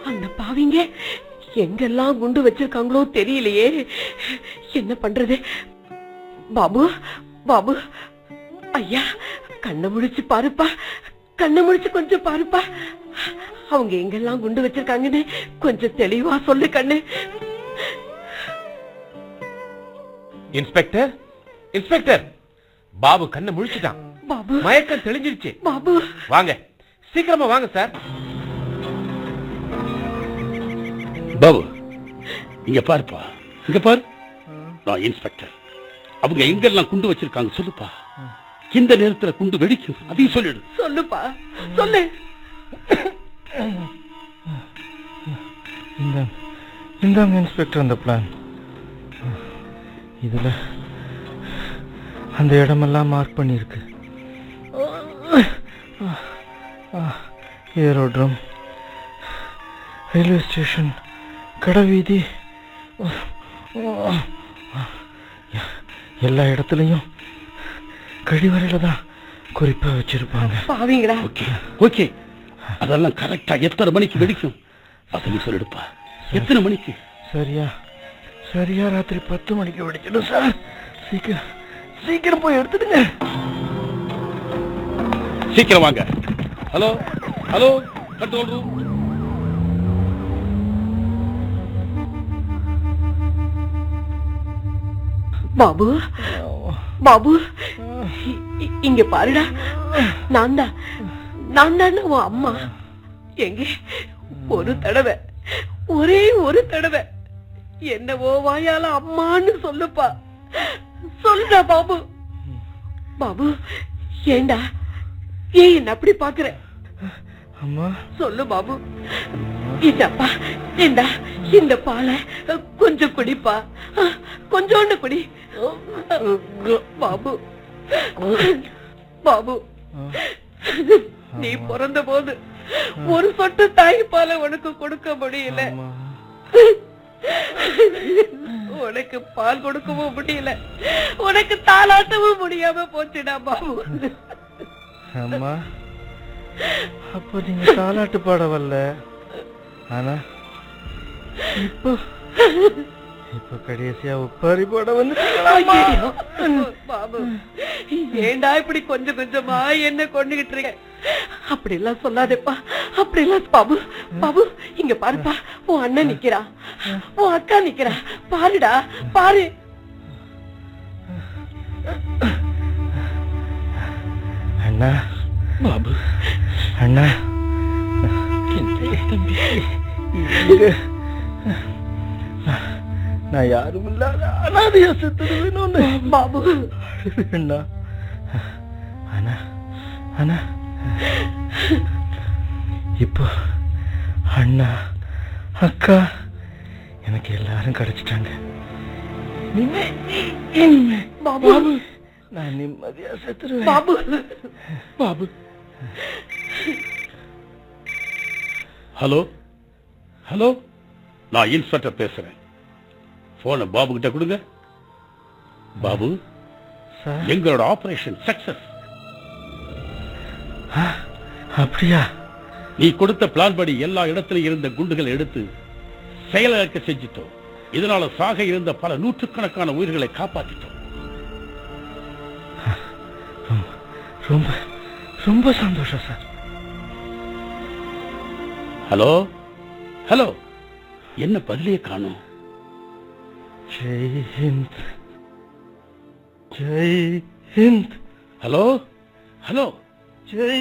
அந்த பாவிங்க எங்கெல்லாம் குண்டு வச்சிருக்காங்களோ தெரியலையே என்ன பண்றது பாபு பாபு ஐயா கண்ணை முழிச்சு பாருப்பா கண்ணை முழிச்சு கொஞ்சம் பாருப்பா அவங்க எங்கெல்லாம் குண்டு வச்சிருக்காங்கன்னு கொஞ்சம் தெளிவா சொல்லு கண்ணு இன்ஸ்பெக்டர் இன்ஸ்பெக்டர் பாபு கண்ணை முழிச்சிட்டான் பாபு மயக்கம் தெளிஞ்சிருச்சு பாபு வாங்க சீக்கிரமா வாங்க சார் பாபு இங்க பாருப்பா இங்க பாரு நான் இன்ஸ்பெக்டர் அவங்க எங்கெல்லாம் குண்டு வச்சிருக்காங்க சொல்லுப்பா இந்த நேரத்துல குண்டு வெடிக்கும் அதையும் சொல்லிடு சொல்லுப்பா சொல்லு இந்த இந்தாங்க இன்ஸ்பெக்டர் அந்த பிளான் இதுல அந்த இடமெல்லாம் மார்க் பண்ணியிருக்கு ஏரோட்ரம் ரயில்வே ஸ்டேஷன் கடைவீதி எல்லா இடத்துலையும் கழிவறையில தான் குறிப்பா வச்சிருப்பாங்க பாவிங்களா ஓகே ஓகே அதெல்லாம் கரெக்டா எத்தனை மணிக்கு வெடிக்கும் அதையும் சொல்லிடுப்பா எத்தனை மணிக்கு சரியா சரியா ராத்திரி பத்து மணிக்கு வெடிச்சிடும் சார் சீக்கிரம் சீக்கிரம் போய் எடுத்துடுங்க சீக்கிரம் வாங்க hello hello control room Babu Babu இ- இ- இங்க பாருடா நான் தான் நான் தான் உன் அம்மா எங்க ஒரு தடவை ஒரே ஒரு தடவை என்னவோ வாயால அம்மான்னு சொல்லுப்பா சொல்லுடா பாபு பாபு ஏண்டா ஏன் என்ன அப்படி பாக்குற அம்மா சொல்லு பாபு இந்தப்பா இந்த இந்த பாலை கொஞ்சம் குடிப்பா கொஞ்சோண்டு குடி பாபு பாபு நீ பிறந்த போது ஒரு சொட்டு தாய்ப்பாலை உனக்கு கொடுக்க முடியல அம்மா உனக்கு பால் கொடுக்கவும் முடியல உனக்கு தாளாட்டவும் முடியாம போச்சுடா பாபு அம்மா அப்ப நீங்க தாலாட்டு பாட வரல ஆனா இப்போ இப்போ கடைசியா உப்பாரி பாட வந்து ஐயையோ, பாபு ஏண்டா இப்படி கொஞ்சம் கொஞ்சமா என்ன கொண்டுகிட்டு இருக்க அப்படி எல்லாம் சொல்லாதேப்பா அப்படி எல்லாம் பாபு பாபு இங்க பாருப்பா உன் அண்ணன் நிக்கிறா உன் அக்கா நிக்கிறா பாருடா பாரு அண்ணா பாபு அண்ணா தம்பி இங்க நான் யாரும் இல்லாத அனாதையா செத்துடுவேணும்னு பாபு அண்ணா அண்ணா அண்ணா இப்போ அண்ணா அக்கா எனக்கு எல்லாரும் கிடைச்சிட்டாங்க இனிமே இனிமே பாபு நான் நிம்மதியா செத்துருவேன் பாபு பாபு ஹலோ ஹலோ நான் இன்ஸ்பெக்டர் பேசுறேன் போனை பாபு கிட்ட கொடுங்க பாபு சார் எங்களோட ஆபரேஷன் சக்சஸ் அப்படியா நீ கொடுத்த பிளான் படி எல்லா இடத்திலும் இருந்த குண்டுகளை எடுத்து செயலிழக்க செஞ்சிட்டோம் இதனால சாக இருந்த பல நூற்றுக்கணக்கான உயிர்களை காப்பாத்திட்டோம் ரொம்ப ரொம்ப சந்தோஷம் சார் ஹலோ ஹலோ என்ன பதிலையே காணும் ஜெய் ஹிந்த் ஜெய் ஹிந்த் ஹலோ ஹலோ ஜெய்